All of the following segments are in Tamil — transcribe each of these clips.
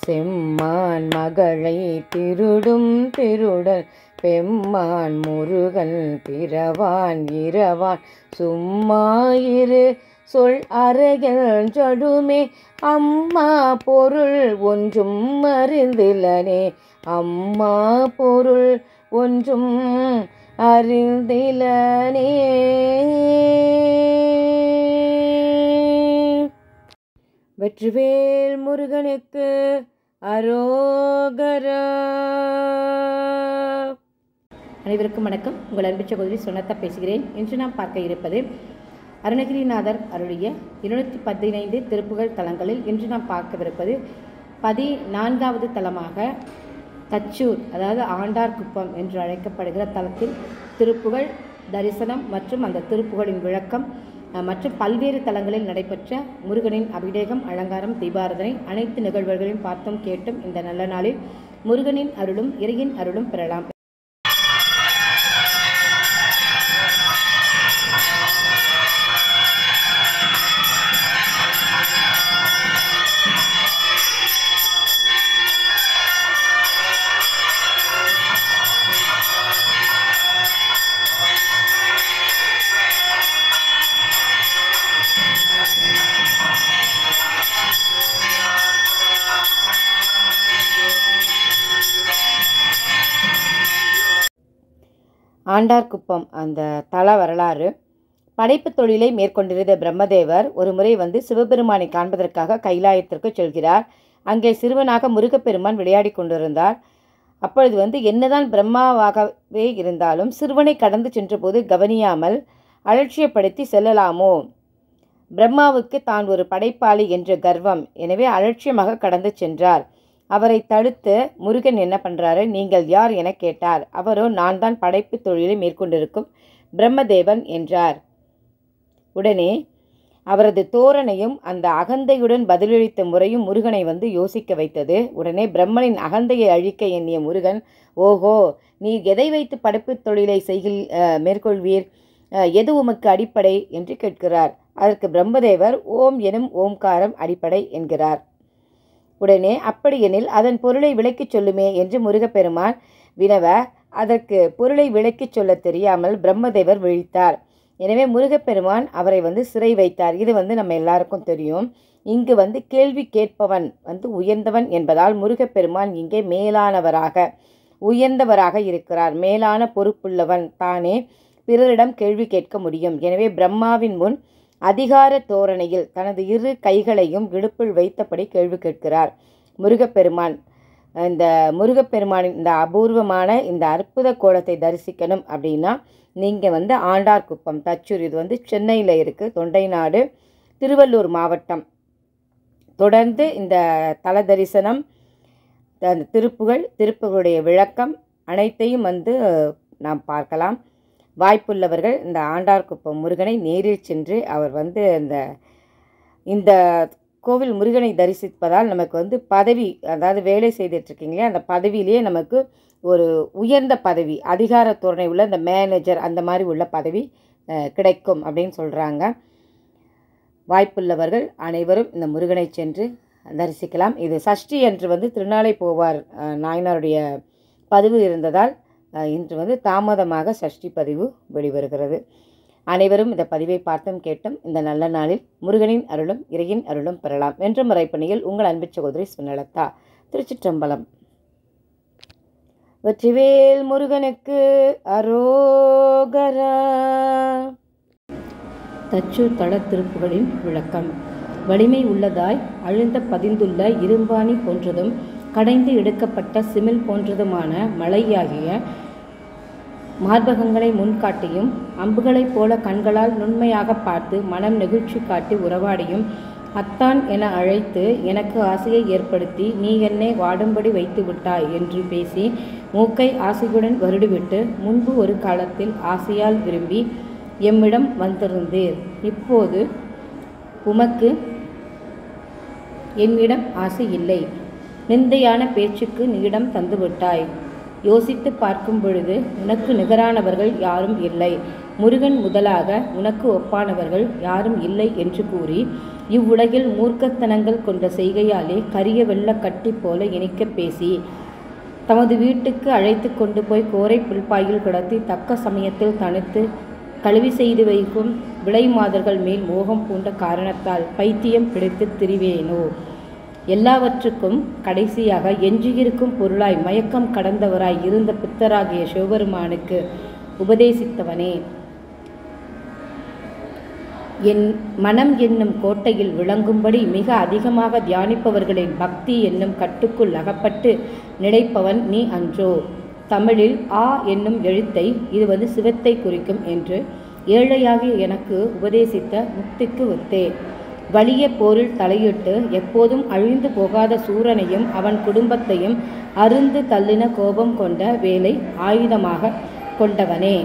செம்மான் மகளை திருடும் திருடல் பெம்மான் முருகன் பிறவான் இரவான் சும்மாயிரு சொல் அறைகள் ஜடுமே அம்மா பொருள் ஒன்றும் அறிந்திலனே அம்மா பொருள் ஒன்றும் அறிந்திலனே வெற்றிவேல் முருகனுக்கு அரோகரா அனைவருக்கும் வணக்கம் உங்கள் அன்பு சகோதரி சொன்னத்தா பேசுகிறேன் இன்று நாம் பார்க்க இருப்பது அருணகிரிநாதர் அருளிய இருநூற்றி பதினைந்து திருப்புகழ் தலங்களில் இன்று நாம் பார்க்கவிருப்பது பதி நான்காவது தலமாக தச்சூர் அதாவது ஆண்டார்குப்பம் என்று அழைக்கப்படுகிற தலத்தில் திருப்புகழ் தரிசனம் மற்றும் அந்த திருப்புகழின் விளக்கம் அஹ், மற்றும் பல்வேறு தலங்களில் நடைபெற்ற முருகனின் அபிஷேகம் அலங்காரம் தீபாரதனை அனைத்து நிகழ்வுகளையும் பார்த்தும் கேட்டும் இந்த நல்ல நாளில் முருகனின் அருளும் இறையின் அருளும் பெறலாம் ஆண்டார்குப்பம் அந்த தல வரலாறு படைப்புத் தொழிலை மேற்கொண்டிருந்த பிரம்மதேவர் ஒரு முறை வந்து சிவபெருமானை காண்பதற்காக கைலாயத்திற்கு செல்கிறார் அங்கே சிறுவனாக முருகப்பெருமான் விளையாடி கொண்டிருந்தார் அப்பொழுது வந்து என்னதான் பிரம்மாவாகவே இருந்தாலும் சிறுவனை கடந்து சென்றபோது கவனியாமல் அலட்சியப்படுத்தி செல்லலாமோ பிரம்மாவுக்கு தான் ஒரு படைப்பாளி என்ற கர்வம் எனவே அலட்சியமாக கடந்து சென்றார் அவரை தடுத்து முருகன் என்ன பண்ணுறாரு நீங்கள் யார் என கேட்டார் அவரோ நான் தான் படைப்பு தொழிலை மேற்கொண்டிருக்கும் பிரம்மதேவன் என்றார் உடனே அவரது தோரணையும் அந்த அகந்தையுடன் பதிலளித்த முறையும் முருகனை வந்து யோசிக்க வைத்தது உடனே பிரம்மனின் அகந்தையை அழிக்க எண்ணிய முருகன் ஓஹோ நீ எதை வைத்து படைப்பு தொழிலை செய்கில் அஹ், மேற்கொள்வீர் அஹ், எது உமக்கு அடிப்படை என்று கேட்கிறார் அதற்கு பிரம்மதேவர் ஓம் எனும் ஓம்காரம் அடிப்படை என்கிறார் உடனே அப்படியெனில் அதன் பொருளை விளக்கிச் சொல்லுமே என்று முருகப்பெருமான் வினவ அதற்கு பொருளை விளக்கிச் சொல்லத் தெரியாமல் பிரம்மதேவர் விழித்தார் எனவே முருகப்பெருமான் அவரை வந்து சிறை வைத்தார் இது வந்து நம்ம எல்லாருக்கும் தெரியும் இங்கு வந்து கேள்வி கேட்பவன் வந்து உயர்ந்தவன் என்பதால் முருகப்பெருமான் இங்கே மேலானவராக உயர்ந்தவராக இருக்கிறார் மேலான பொறுப்புள்ளவன் தானே பிறரிடம் கேள்வி கேட்க முடியும் எனவே பிரம்மாவின் முன் அதிகார தோரணையில் தனது இரு கைகளையும் இடுப்பில் வைத்தபடி கேள்வி கேட்கிறார் முருகப்பெருமான் இந்த முருகப்பெருமானின் இந்த அபூர்வமான இந்த அற்புத கோலத்தை தரிசிக்கணும் அப்படின்னா நீங்கள் வந்து ஆண்டார்குப்பம் தச்சூர் இது வந்து சென்னையில் இருக்குது தொண்டைநாடு திருவள்ளூர் மாவட்டம் தொடர்ந்து இந்த தல தரிசனம் அந்த திருப்புகள் திருப்புகளுடைய விளக்கம் அனைத்தையும் வந்து நாம் பார்க்கலாம் வாய்ப்புள்ளவர்கள் இந்த ஆண்டார்குப்பம் முருகனை நேரில் சென்று அவர் வந்து இந்த இந்த கோவில் முருகனை தரிசிப்பதால் நமக்கு வந்து பதவி அதாவது வேலை செய்துட்ருக்கீங்களே அந்த பதவியிலேயே நமக்கு ஒரு உயர்ந்த பதவி அதிகார தோரணை உள்ள இந்த மேனேஜர் அந்த மாதிரி உள்ள பதவி அஹ், கிடைக்கும் அப்படின்னு சொல்கிறாங்க வாய்ப்புள்ளவர்கள் அனைவரும் இந்த முருகனை சென்று தரிசிக்கலாம் இது சஷ்டி என்று வந்து திருநாளை போவார் அஹ், நாயனாருடைய பதிவு இருந்ததால் அஹ், இன்று வந்து தாமதமாக சஷ்டி பதிவு வெளிவருகிறது அனைவரும் இந்த பதிவை பார்த்தும் கேட்டும் இந்த நல்ல நாளில் முருகனின் அருளும் இறையின் அருளும் பெறலாம் என்ற முறைப்பணியில் உங்கள் அன்பு சகோதரி சுனலதா திருச்சிற்றம்பலம் வெற்றிவேல் முருகனுக்கு அரோகரா தச்சூர் தல திருப்புகளின் விளக்கம் வலிமை உள்ளதாய் அழுந்த பதிந்துள்ள இரும்பாணி போன்றதும் கடைந்து எடுக்கப்பட்ட சிமிழ் போன்றதுமான மலையாகிய மார்பகங்களை முன்காட்டியும் அம்புகளைப் போல கண்களால் நுண்மையாக பார்த்து மனம் நெகிழ்ச்சி காட்டி உறவாடியும் அத்தான் என அழைத்து எனக்கு ஆசையை ஏற்படுத்தி நீ என்னை வாடும்படி வைத்து விட்டாய் என்று பேசி மூக்கை ஆசையுடன் வருடிவிட்டு முன்பு ஒரு காலத்தில் ஆசையால் விரும்பி எம்மிடம் வந்திருந்தீர் இப்போது உமக்கு என்னிடம் ஆசை இல்லை நிந்தையான பேச்சுக்கு நீ இடம் தந்துவிட்டாய் யோசித்து பார்க்கும் பொழுது உனக்கு நிகரானவர்கள் யாரும் இல்லை முருகன் முதலாக உனக்கு ஒப்பானவர்கள் யாரும் இல்லை என்று கூறி இவ்வுலகில் மூர்க்கத்தனங்கள் கொண்ட செய்கையாலே கரிய வெள்ள கட்டி போல இனிக்க பேசி தமது வீட்டுக்கு அழைத்து கொண்டு போய் கோரை புல்பாயில் கிடத்தி தக்க சமயத்தில் தனித்து கழுவி செய்து வைக்கும் விளை மாதர்கள் மேல் மோகம் பூண்ட காரணத்தால் பைத்தியம் பிடித்து திரிவேனோ எல்லாவற்றுக்கும் கடைசியாக எஞ்சியிருக்கும் பொருளாய் மயக்கம் கடந்தவராய் இருந்த பித்தராகிய சிவபெருமானுக்கு உபதேசித்தவனே என் மனம் என்னும் கோட்டையில் விளங்கும்படி மிக அதிகமாக தியானிப்பவர்களின் பக்தி என்னும் கட்டுக்குள் அகப்பட்டு நினைப்பவன் நீ அன்றோ தமிழில் ஆ என்னும் எழுத்தை இது வந்து சிவத்தை குறிக்கும் என்று ஏழையாகிய எனக்கு உபதேசித்த முக்திக்கு ஒத்தே வலிய போரில் தலையிட்டு எப்போதும் அழிந்து போகாத சூரனையும் அவன் குடும்பத்தையும் அருந்து தள்ளின கோபம் கொண்ட வேலை ஆயுதமாக கொண்டவனே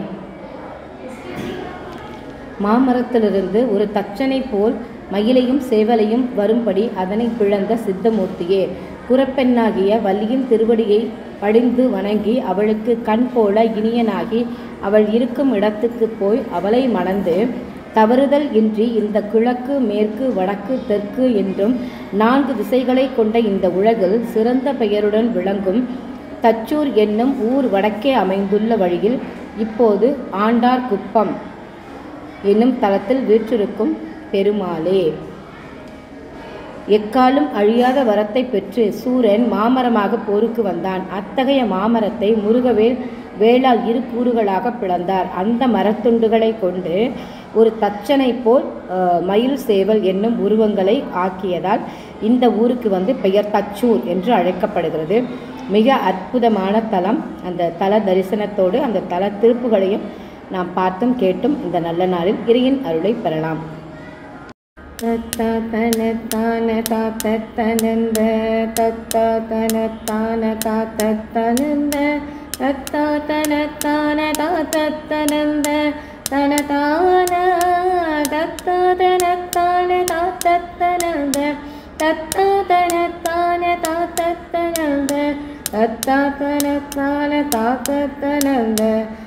மாமரத்திலிருந்து ஒரு தச்சனை போல் மயிலையும் சேவலையும் வரும்படி அதனை பிளந்த சித்தமூர்த்தியே புறப்பெண்ணாகிய வள்ளியின் திருவடியை படிந்து வணங்கி அவளுக்கு கண் போல இனியனாகி அவள் இருக்கும் இடத்துக்கு போய் அவளை மணந்து தவறுதல் இன்றி இந்த கிழக்கு மேற்கு வடக்கு தெற்கு என்றும் நான்கு திசைகளை கொண்ட இந்த உலகில் சிறந்த பெயருடன் விளங்கும் தச்சூர் என்னும் ஊர் வடக்கே அமைந்துள்ள வழியில் இப்போது ஆண்டார் குப்பம் என்னும் தலத்தில் வீற்றிருக்கும் பெருமாளே எக்காலும் அழியாத வரத்தை பெற்று சூரன் மாமரமாக போருக்கு வந்தான் அத்தகைய மாமரத்தை முருகவேல் வேளால் இரு கூறுகளாக பிளந்தார் அந்த மரத்துண்டுகளை கொண்டு ஒரு தச்சனை போல் அஹ், மயில் சேவல் என்னும் உருவங்களை ஆக்கியதால் இந்த ஊருக்கு வந்து பெயர் தச்சூர் என்று அழைக்கப்படுகிறது மிக அற்புதமான தலம் அந்த தல தரிசனத்தோடு அந்த தல திருப்புகளையும் நாம் பார்த்தும் கேட்டும் இந்த நல்ல நாளில் இறையின் அருளை பெறலாம் தத்த தன தான தாத்த தனந்த தத்த தன தான தாத்த தனந்த தத்த தன தான தாத்த தனந்த தன தான தத்த தன தான தாத்த தனந்த தத்த தன தான தாத்த தனந்த தத்த தன தான தாத்த தனந்த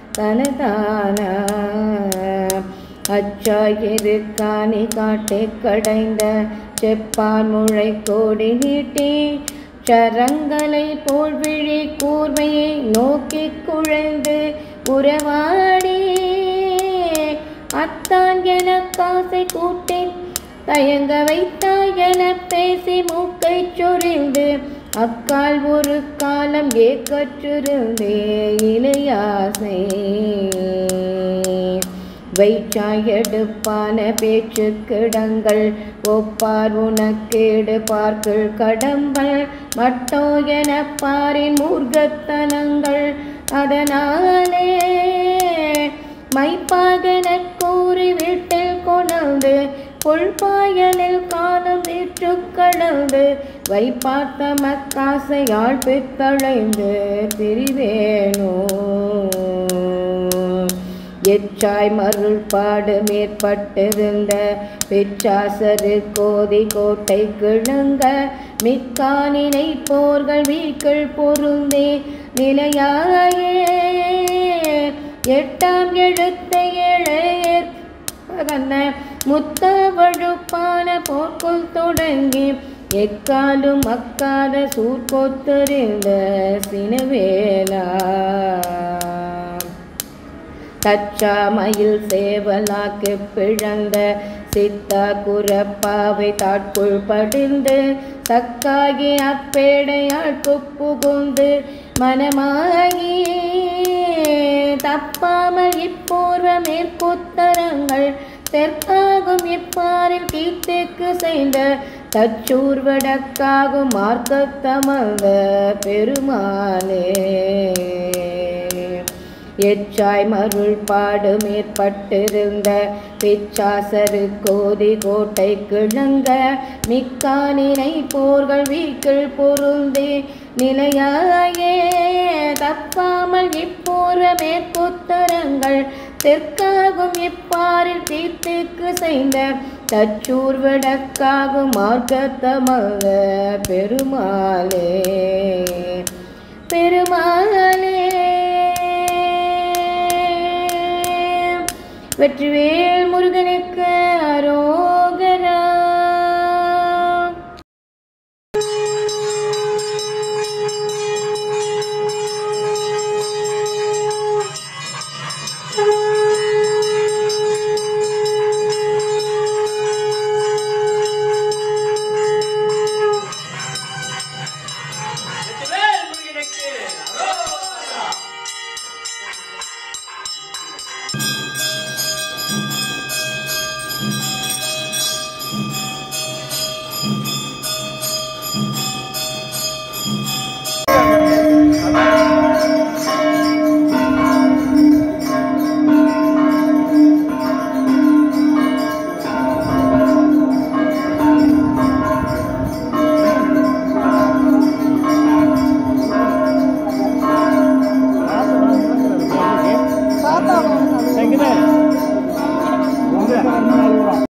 தனதான அச்சாயிரு காணி காட்டை கடைந்த செப்பான் முளை கோடி நீட்டி சரங்களை போல் விழி கூர்மையை நோக்கி குழைந்து உறவாடி அத்தான் என காசை கூட்டி தயங்க வைத்தாய் என பேசி மூக்கை சொரிந்து அக்கால் ஒரு காலம் ஏக்கற்றிருந்தே இளையாசை வைச்சாயெடுப்பான பேச்சு கிடங்கள் ஒப்பார் உனக்கேடு பார்க்கள் கடம்பல் மட்டோ என பாரின் மூர்க்கத்தனங்கள் அதனாலே மைப்பாகன கூறி வீட்டில் கொணர்ந்து புல்பாயலில் காலம் வீற்று கடந்து வைப்பார்த்த மக்காசையால் பித்தளைந்து திரிவேனோ எச்சாய் மருள் பாடு மேற்பட்டிருந்த பிச்சாசரு கோதி கோட்டை கிழங்க மிக்கானினை போர்கள் வீக்கள் பொருந்தே நிலையாயே எட்டாம் எழுத்தை இளையர் பகன முத்த வழுப்பான போக்குள் தொடங்கி எக்காலும் அக்காத சூர்கொத்தறிந்த சினவேலா தச்சாமையில் சேவலாக்கு பிழந்த சித்தா குரப்பாவை தாட்குள் படிந்து தக்காகி அப்பேடையாள் புகுந்து மனமாகி தப்பாமல் இப்பூர்வ மேற்குத்தரங்கள் தெற்காகும் இப்பாரில் கீர்த்திக்கு செய்த தச்சூர் வடக்காகும் மார்க்கத்தமர்ந்த பெருமாளே எச்சாய் மருள் பாடு மேற்பட்டிருந்த பிச்சாசரு கோதி கோட்டை கிழங்க மிக்கானினை போர்கள் வீக்கில் பொருந்தி நிலையாயே தப்பாமல் இப்பூர்வ மேற்குத்தரங்கள் தெற்காகும் இப்பாரில் தீர்த்துக்கு செய்த தச்சூர் விடக்காகும் மார்க்கத்தமல்ல பெருமாளே பெருமாளே வெற்றிவேல் முருகனுக்கு அரோகரா எங்கண்ணே